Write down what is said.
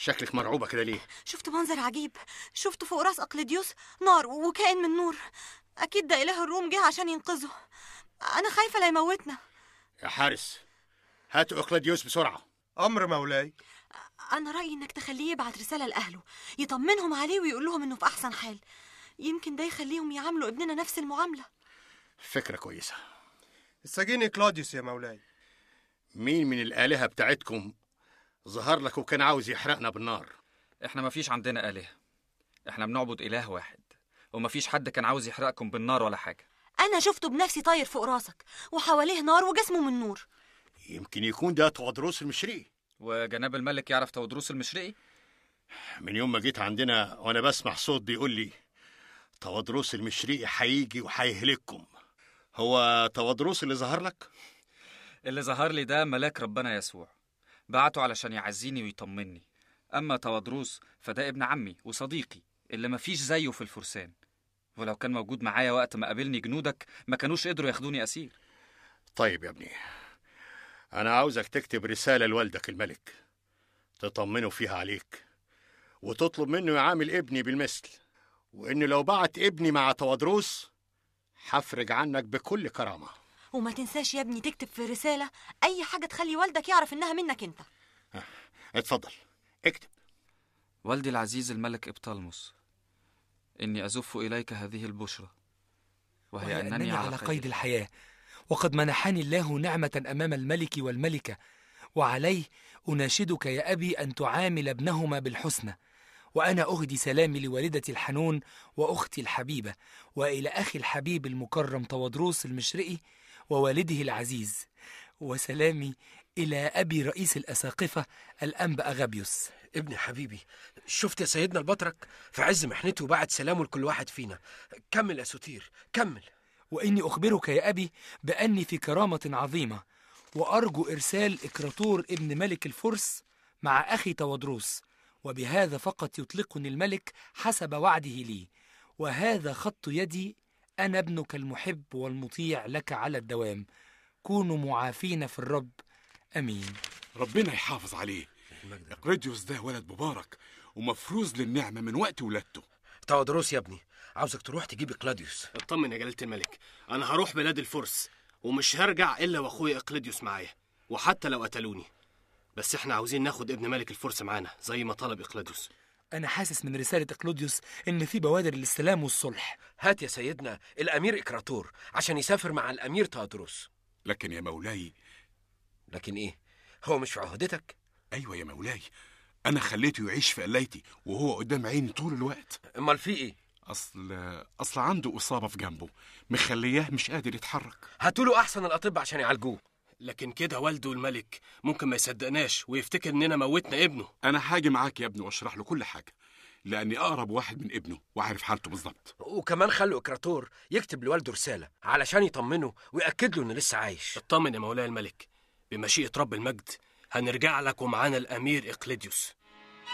شكلك مرعوبة كده ليه شفت منظر عجيب شفت فوق راس أقليديوس نار وكائن من نور أكيد ده إله الروم جه عشان ينقذه أنا خايفة لا يموتنا يا حارس هات أقلديوس بسرعة أمر مولاي أنا رأيي إنك تخليه يبعت رسالة لأهله يطمنهم عليه ويقول لهم إنه في أحسن حال يمكن ده يخليهم يعاملوا ابننا نفس المعاملة فكرة كويسة السجين كلوديوس يا مولاي مين من الآلهة بتاعتكم ظهر لك وكان عاوز يحرقنا بالنار احنا مفيش عندنا آلهة احنا بنعبد إله واحد ومفيش حد كان عاوز يحرقكم بالنار ولا حاجة أنا شفته بنفسي طاير فوق راسك وحواليه نار وجسمه من نور يمكن يكون ده توادروس المشرقي وجناب الملك يعرف تودروس المشرقي من يوم ما جيت عندنا وأنا بسمع صوت بيقول لي توادروس المشرقي هيجي وهيهلككم هو توادروس اللي ظهر لك؟ اللي ظهر لي ده ملاك ربنا يسوع بعته علشان يعزيني ويطمني أما توادروس فده ابن عمي وصديقي اللي مفيش زيه في الفرسان ولو كان موجود معايا وقت ما قابلني جنودك ما كانوش قدروا ياخدوني أسير طيب يا ابني أنا عاوزك تكتب رسالة لوالدك الملك تطمنه فيها عليك وتطلب منه يعامل ابني بالمثل وإن لو بعت ابني مع توادروس هفرج عنك بكل كرامة وما تنساش يا ابني تكتب في الرسالة أي حاجة تخلي والدك يعرف إنها منك أنت اتفضل اكتب والدي العزيز الملك إبطالموس إني أزف إليك هذه البشرى وهي, وهي أنني على قيد الحياة وقد منحني الله نعمة أمام الملك والملكة وعليه أناشدك يا أبي أن تعامل ابنهما بالحسنى وأنا أهدي سلامي لوالدتي الحنون وأختي الحبيبة وإلى أخي الحبيب المكرم توادروس المشرقي ووالده العزيز وسلامي إلى أبي رئيس الأساقفة الأنبا أغابيوس ابني حبيبي شفت يا سيدنا البطرك في عز محنته وبعت سلامه لكل واحد فينا كمل يا ستير كمل وإني أخبرك يا أبي بأني في كرامة عظيمة وأرجو إرسال إكراتور ابن ملك الفرس مع أخي توادروس وبهذا فقط يطلقني الملك حسب وعده لي وهذا خط يدي أنا ابنك المحب والمطيع لك على الدوام كونوا معافين في الرب أمين ربنا يحافظ عليه اقريديوس ده ولد مبارك ومفروز للنعمة من وقت ولادته تودروس يا ابني عاوزك تروح تجيب كلاديوس اطمن يا جلالة الملك أنا هروح بلاد الفرس ومش هرجع إلا وأخويا إقليديوس معايا وحتى لو قتلوني بس إحنا عاوزين ناخد ابن ملك الفرس معانا زي ما طلب إقليديوس أنا حاسس من رسالة إقلوديوس إن في بوادر للسلام والصلح هات يا سيدنا الأمير إكراتور عشان يسافر مع الأمير تودروس لكن يا مولاي لكن إيه هو مش في عهدتك أيوة يا مولاي أنا خليته يعيش في قلايتي وهو قدام عيني طول الوقت أمال في إيه أصل أصل عنده إصابة في جنبه مخلياه مش قادر يتحرك هاتوا أحسن الأطباء عشان يعالجوه لكن كده والده الملك ممكن ما يصدقناش ويفتكر إننا موتنا ابنه أنا هاجي معاك يا ابني وأشرح له كل حاجة لأني أقرب واحد من ابنه وعارف حالته بالظبط وكمان خلوا إكراتور يكتب لوالده رسالة علشان يطمنه ويأكد له إنه لسه عايش اطمن يا مولاي الملك بمشيئة رب المجد هنرجع لك ومعانا الأمير إقليديوس